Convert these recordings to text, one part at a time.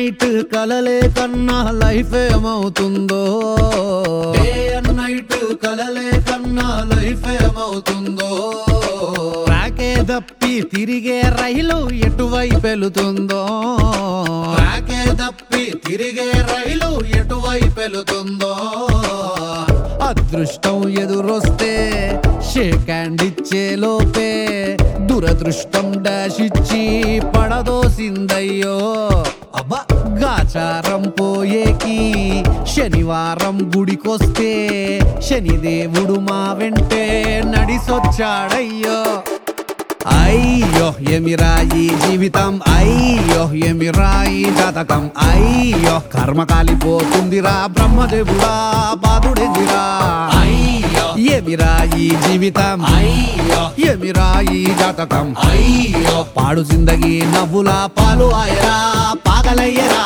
night కలలే కన్నా life ఏమవుతుందో డే అండ్ నైట్ కలలే కన్నా లైఫ్ ఏమవుతుందో ట్రాకే తప్పి తిరిగే రైలు ఎటువైపు వెళుతుందో ట్రాకే తప్పి తిరిగే రైలు ఎటువైపు వెళుతుందో అదృష్టం ఎదురొస్తే షేక్ హ్యాండ్ ఇచ్చే లోపే దురదృష్టం డాష్ ఇచ్చి పడదోసిందయ్యో అబ్బా గాచారం పోయేకి శనివారం గుడికొస్తే శనిదేవుడు మా వెంటే నడిసొచ్చాడయ్యో అయ్యో ఎమిరా ఈ జీవితం అయ్యో ఎమిరా ఈ జాతకం అయ్యో కర్మ కాలిపోతుందిరా బ్రహ్మదేవుడా బాధుడెందిరా అయ్యో ఎమిరా ఈ జీవితం అయ్యో ఎమిరా ఈ జాతకం అయ్యో పాడు జిందగీ నవ్వుల పాలు ఆయరా పాగలయ్యరా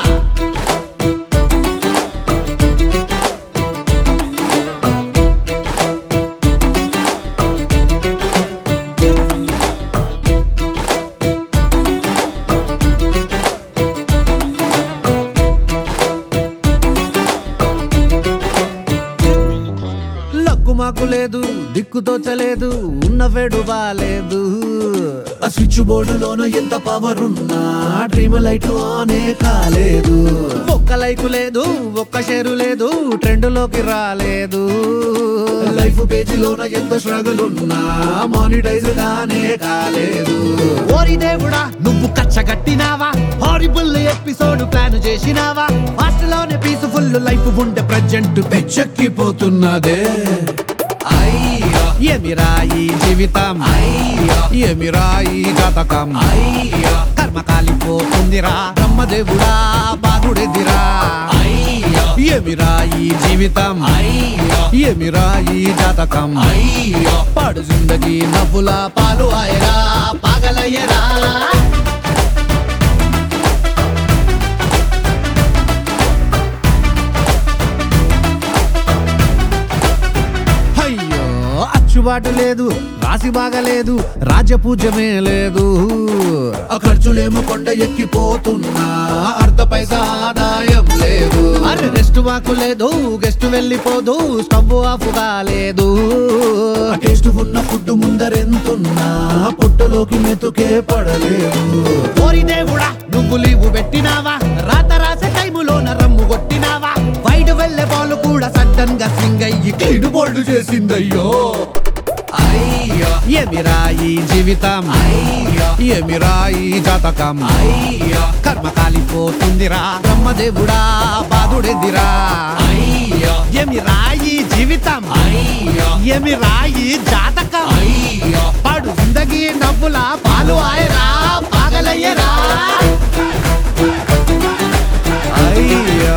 లక్కు మాకు లేదు దిక్కు తోచలేదు ఉన్న వేడు బాలేదు ఆ స్విచ్ బోర్డులోన ఎంత పవర్ ఉన్నా డ్రీమ్ లైట్ ఆనే కాలేదు ఒక్క లైకు లేదు ఒక్క షేరు లేదు ట్రెండ్ లోకి రాలేదు లైఫ్ పేజీలోన ఎంత స్ట్రగుల్ ఉన్నా మానిటైజ్ గానే కాలేదు ఓరి దేవుడా నువ్వు కచ్చగట్టినావా హారిబుల్ ఎపిసోడ్ ప్లాన్ చేసినావా ఫాస్ట్ లోనే పీస్ఫుల్ లైఫ్ ఉండే ప్రజెంట్ పెచ్చెక్కిపోతున్నదే అయ్యో ఎమిరా ఈ జీవితం అయ్యో ఎమిరా ఈ జాతకం అయ్యో కర్మ కాలిపోతుందిరా బ్రహ్మదేవుడా బాధుడెదిరా అయ్యో ఎమిరా ఈ జీవితం అయ్యో ఎమిరా ఈ జాతకం అయ్యో పాడు జిందగీ నవ్వుల పాలు ఆయరా పాగలయ్యరా అయ్యో అచ్చుబాటు లేదు రాసి బాగలేదు రాజపూజ్యమే లేదు ఆ ఖర్చులేమో కొండ ఎక్కిపోతున్నా అర్ధ పైసా ఆదాయం లేదు అరే రెస్ట్ వాకు లేదు గెస్ట్ వెళ్ళిపోదు స్టవ్ ఆఫ్ కాలేదు టేస్ట్ ఉన్న ఫుడ్ ముందరెంతున్నా పొట్టలోకి మెతుకే పడలేదు ఓరి దేవుడా నువ్వు లీవు పెట్టినావా రాత రాసే టైములోన రమ్ము కొట్టినావా బయట వెళ్ళే బాల్ కూడా సడన్ గా స్వింగ్ అయ్యి క్లీడ్ బోల్డ్ చేసిందయ్యో అయ్యో ఎమిరా ఈ జీవితం అయ్యో ఎమిరా ఈ జాతకం అయ్యో కర్మ కాలిపోతుందిరా బ్రహ్మదేవుడా బాధుడెదిరా అయ్యో ఎమిరా ఈ జీవితం అయ్యో ఎమిరా ఈ జాతకం అయ్యో పాడు జిందగీ నవ్వుల పాలు ఆయరా పాగలయ్యరా అయ్యో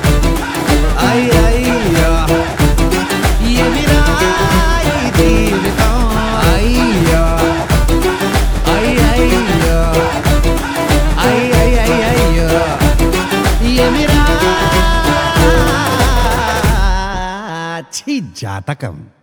అయ్యయ్యో ఎమిరా ఈ జీవితం అయ్యో అయ్యయ్యో అయ్యయ్యయ్యో ఎమిరా ఛీ జాతకం